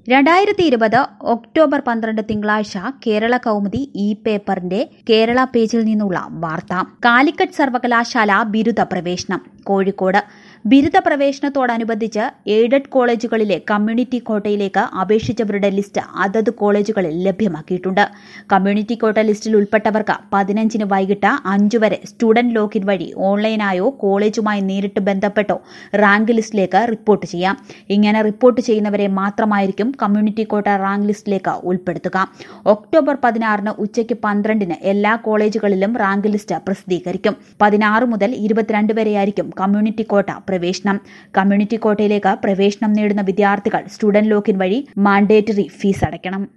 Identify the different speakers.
Speaker 1: രണ്ടായിരത്തി ഇരുപത് ഒക്ടോബർ പന്ത്രണ്ട് തിങ്കളാഴ്ച കേരള കൗമുദി ഇ പേപ്പറിന്റെ കേരള പേജിൽ നിന്നുള്ള വാർത്ത കാലിക്കറ്റ് സർവകലാശാല ബിരുദ പ്രവേശനം കോഴിക്കോട് ബിരുദ പ്രവേശനത്തോടനുബന്ധിച്ച് എയ്ഡഡ് കോളേജുകളിലെ കമ്മ്യൂണിറ്റി കോട്ടയിലേക്ക് അപേക്ഷിച്ചവരുടെ ലിസ്റ്റ് അതത് കോളേജുകളിൽ ലഭ്യമാക്കിയിട്ടുണ്ട് കമ്മ്യൂണിറ്റി കോട്ട ലിസ്റ്റിൽ ഉൾപ്പെട്ടവർക്ക് പതിനഞ്ചിന് വൈകിട്ട് അഞ്ചു വരെ സ്റ്റുഡന്റ് ലോഗിൻ വഴി ഓൺലൈനായോ കോളേജുമായി നേരിട്ട് ബന്ധപ്പെട്ടോ റാങ്ക് ലിസ്റ്റിലേക്ക് റിപ്പോർട്ട് ചെയ്യാം ഇങ്ങനെ റിപ്പോർട്ട് ചെയ്യുന്നവരെ മാത്രമായിരിക്കും കമ്മ്യൂണിറ്റി കോട്ട റാങ്ക് ലിസ്റ്റിലേക്ക് ഉൾപ്പെടുത്തുക ഒക്ടോബർ പതിനാറിന് ഉച്ചയ്ക്ക് പന്ത്രണ്ടിന് എല്ലാ കോളേജുകളിലും റാങ്ക് ലിസ്റ്റ് പ്രസിദ്ധീകരിക്കും പതിനാറ് മുതൽ ഇരുപത്തിരണ്ട് വരെയായിരിക്കും കമ്മ്യൂണിറ്റി കോട്ട പ്രവേശനം കമ്മ്യൂണിറ്റി കോട്ടയിലേക്ക് പ്രവേശനം നേടുന്ന വിദ്യാർത്ഥികൾ സ്റ്റുഡന്റ് ലോക്കിൻ വഴി മാൻഡേറ്ററി ഫീസ് അടയ്ക്കണം